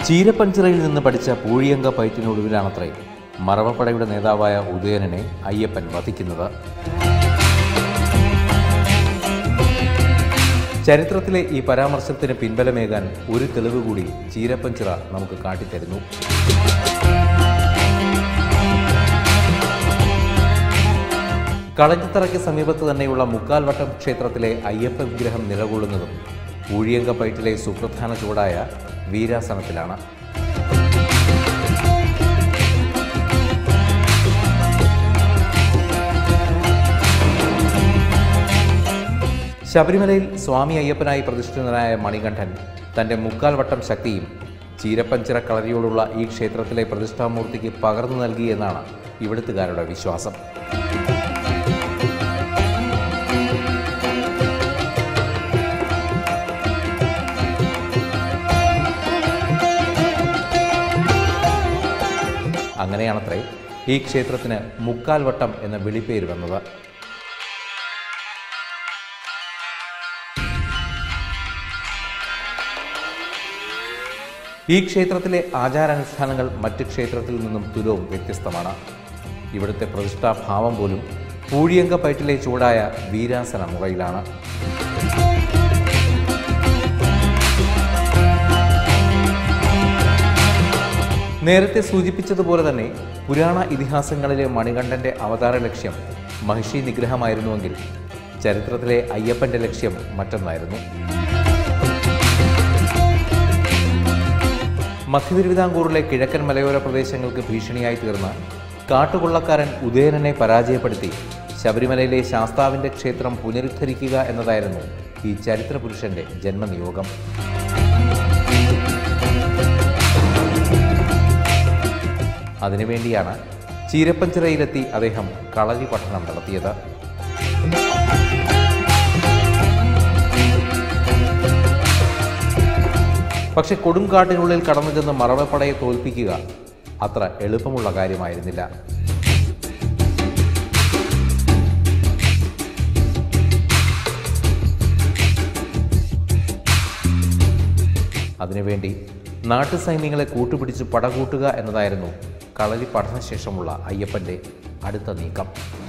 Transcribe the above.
ചീരപ്പഞ്ചിറയിൽ നിന്ന് പഠിച്ച പൂഴിയങ്ക പയറ്റിനൊടുവിലാണത്രേ മറവപ്പടയുടെ നേതാവായ ഉദയനനെ അയ്യപ്പൻ വധിക്കുന്നത് ചരിത്രത്തിലെ ഈ പരാമർശത്തിന് പിൻബലമേകാൻ ഒരു തെളിവ് കൂടി ചീരപ്പഞ്ചിറ നമുക്ക് കാട്ടിത്തരുന്നു കളഞ്ഞിത്തറയ്ക്ക് സമീപത്ത് തന്നെയുള്ള മുക്കാൽവട്ടം ക്ഷേത്രത്തിലെ അയ്യപ്പ വിഗ്രഹം നിലകൊള്ളുന്നതും ഊഴിയങ്കപ്പയറ്റിലെ സുപ്രധാന ചുവടായ വീരാസനത്തിലാണ് ശബരിമലയിൽ സ്വാമി അയ്യപ്പനായി പ്രതിഷ്ഠിതനായ മണികണ്ഠൻ തൻ്റെ മുക്കാൽ വട്ടം ശക്തിയും ചീരപ്പഞ്ചിറ കളരിയോടുള്ള ഈ ക്ഷേത്രത്തിലെ പ്രതിഷ്ഠാമൂർത്തിക്ക് പകർന്നു നൽകി എന്നാണ് ഇവിടുത്തുകാരുടെ വിശ്വാസം അങ്ങനെയാണത്രേ ഈ ക്ഷേത്രത്തിന് മുക്കാൽ വട്ടം എന്ന വിളിപ്പേര് വന്നത് ഈ ക്ഷേത്രത്തിലെ ആചാരാനുഷ്ഠാനങ്ങൾ മറ്റ് ക്ഷേത്രത്തിൽ നിന്നും തുലവും വ്യത്യസ്തമാണ് ഇവിടുത്തെ പ്രതിഷ്ഠാഭാവം പോലും പൂഴിയങ്ക പയറ്റിലെ ചൂടായ വീരാസന മുറയിലാണ് നേരത്തെ സൂചിപ്പിച്ചതുപോലെ തന്നെ പുരാണ ഇതിഹാസങ്ങളിലെ മണികണ്ഠന്റെ അവതാര ലക്ഷ്യം മഹിഷി നിഗ്രഹമായിരുന്നുവെങ്കിൽ ചരിത്രത്തിലെ അയ്യപ്പന്റെ ലക്ഷ്യം മറ്റൊന്നായിരുന്നു മധ്യതിരുവിതാംകൂറിലെ കിഴക്കൻ മലയോര പ്രദേശങ്ങൾക്ക് ഭീഷണിയായി തീർന്ന കാട്ടുകൊള്ളക്കാരൻ ഉദയനനെ പരാജയപ്പെടുത്തി ശബരിമലയിലെ ശാസ്താവിന്റെ ക്ഷേത്രം പുനരുദ്ധരിക്കുക എന്നതായിരുന്നു ഈ ചരിത്ര പുരുഷന്റെ ജന്മനിയോഗം അതിനുവേണ്ടിയാണ് ചീരപ്പഞ്ചിറയിലെത്തി അദ്ദേഹം കളരി പഠനം നടത്തിയത് പക്ഷെ കൊടുങ്കാട്ടിനുള്ളിൽ കടന്നു ചെന്ന് മറവപ്പടയെ തോൽപ്പിക്കുക അത്ര എളുപ്പമുള്ള കാര്യമായിരുന്നില്ല അതിനുവേണ്ടി നാട്ടുസൈന്യങ്ങളെ കൂട്ടുപിടിച്ച് പടകൂട്ടുക എന്നതായിരുന്നു കളരി പഠനശേഷമുള്ള അയ്യപ്പൻ്റെ അടുത്ത നീക്കം